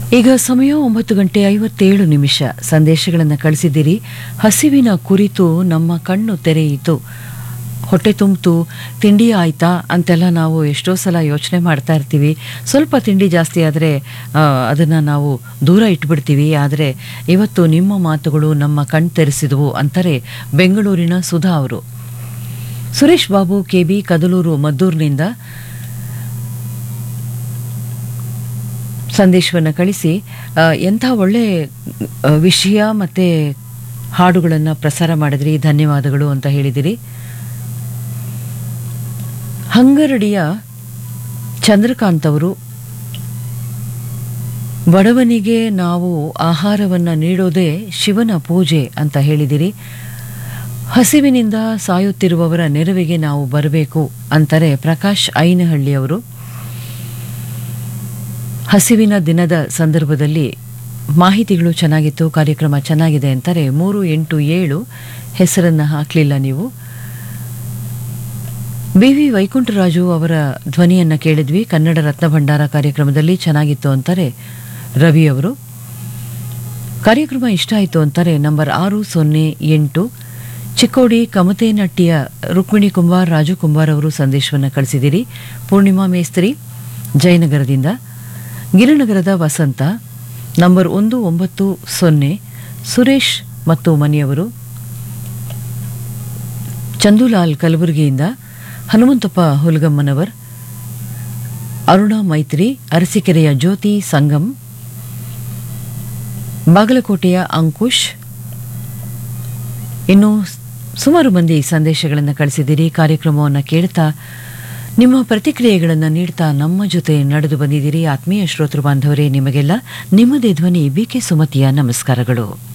ಈಗ ಸಮಯ ಒಂಬತ್ತು ಗಂಟೆ ಐವತ್ತೇಳು ನಿಮಿಷ ಸಂದೇಶಗಳನ್ನು ಕಳಿಸಿದ್ದೀರಿ ಹಸಿವಿನ ಕುರಿತು ನಮ್ಮ ಕಣ್ಣು ತೆರೆಯಿತು ಹೊಟ್ಟೆ ತುಂಬಿತು ತಿಂಡಿ ಆಯ್ತಾ ಅಂತೆಲ್ಲ ನಾವು ಎಷ್ಟೋ ಸಲ ಯೋಚನೆ ಮಾಡ್ತಾ ಇರ್ತೀವಿ ಸ್ವಲ್ಪ ತಿಂಡಿ ಜಾಸ್ತಿ ಆದರೆ ಅದನ್ನು ನಾವು ದೂರ ಇಟ್ಬಿಡ್ತೀವಿ ಆದರೆ ಇವತ್ತು ನಿಮ್ಮ ಮಾತುಗಳು ನಮ್ಮ ಕಣ್ ತೆರೆಸಿದವು ಅಂತಾರೆ ಬೆಂಗಳೂರಿನ ಸುಧಾ ಅವರು ಸುರೇಶ್ ಬಾಬು ಕೆ ಬಿ ಕದಲೂರು ಮದ್ದೂರಿನಿಂದ ಸಂದೇಶವನ್ನು ಕಳಿಸಿ ಆ, ಎಂಥ ಒಳ್ಳೆ ಆ, ವಿಷಯ ಮತ್ತು ಹಾಡುಗಳನ್ನು ಪ್ರಸಾರ ಮಾಡಿದ್ರಿ ಧನ್ಯವಾದಗಳು ಅಂತ ಹೇಳಿದಿರಿ ಹಂಗರಡಿಯ ಚಂದ್ರಕಾಂತ್ ಅವರು ಬಡವನಿಗೆ ನಾವು ಆಹಾರವನ್ನು ನೀಡೋದೇ ಶಿವನ ಪೂಜೆ ಅಂತ ಹೇಳಿದಿರಿ ಹಸಿವಿನಿಂದ ಸಾಯುತ್ತಿರುವವರ ನೆರವಿಗೆ ನಾವು ಬರಬೇಕು ಅಂತಾರೆ ಪ್ರಕಾಶ್ ಐನಹಳ್ಳಿಯವರು ಹಸಿವಿನ ದಿನದ ಸಂದರ್ಭದಲ್ಲಿ ಮಾಹಿತಿಗಳು ಚೆನ್ನಾಗಿತ್ತು ಕಾರ್ಯಕ್ರಮ ಚೆನ್ನಾಗಿದೆ ಅಂತಾರೆ ಮೂರು ಎಂಟು ಏಳು ಹೆಸರನ್ನು ಹಾಕಲಿಲ್ಲ ನೀವು ಬಿ ವಿ ವೈಕುಂಠರಾಜು ಅವರ ಧ್ವನಿಯನ್ನು ಕೇಳಿದ್ವಿ ಕನ್ನಡ ರತ್ನ ಭಂಡಾರ ಕಾರ್ಯಕ್ರಮದಲ್ಲಿ ಚೆನ್ನಾಗಿತ್ತು ಅಂತಾರೆ ರವಿ ಅವರು ಕಾರ್ಯಕ್ರಮ ಇಷ್ಟ ಆಯಿತು ಅಂತಾರೆ ನಂಬರ್ ಆರು ಸೊನ್ನೆ ಎಂಟು ಚಿಕ್ಕೋಡಿ ಕಮತೇನಟ್ಟಿಯ ರುಕ್ಮಿಣಿ ಕುಂಬಾರ್ ರಾಜು ಕುಂಬಾರ್ ಅವರು ಸಂದೇಶವನ್ನು ಕಳಿಸಿದಿರಿ ಪೂರ್ಣಿಮಾ ಮೇಸ್ತ್ರಿ ಜಯನಗರದಿಂದ ಗಿರಿನಗರದ ವಸಂತ ನಂಬರ್ ಒಂದು ಒಂಬತ್ತು ಸೊನ್ನೆ ಸುರೇಶ್ ಮತ್ತು ಮನೆಯವರು ಚಂದುಲಾಲ್ ಕಲಬುರಗಿಯಿಂದ ಹನುಮಂತಪ್ಪ ಹುಲಗಮ್ಮನವರ್ ಅರುಣಾ ಮೈತ್ರಿ ಅರಸೀಕೆರೆಯ ಜ್ಯೋತಿ ಸಂಗಮ್ ಬಾಗಲಕೋಟೆಯ ಅಂಕುಶ್ ಇನ್ನು ಸುಮಾರು ಮಂದಿ ಸಂದೇಶಗಳನ್ನು ಕಳಿಸಿದ್ದೀರಿ ಕಾರ್ಯಕ್ರಮವನ್ನು ಕೇಳ್ತಾ ನಿಮ್ಮ ಪ್ರತಿಕ್ರಿಯೆಗಳನ್ನು ನೀಡ್ತಾ ನಮ್ಮ ಜೊತೆ ನಡೆದು ಬಂದಿದ್ದೀರಿ ಆತ್ಮೀಯ ಶ್ರೋತೃ ಬಾಂಧವರೇ ನಿಮಗೆಲ್ಲ ನಿಮ್ಮದೇ ಧ್ವನಿ ಬಿ ಕೆ ಸುಮತಿಯ ನಮಸ್ಕಾರಗಳು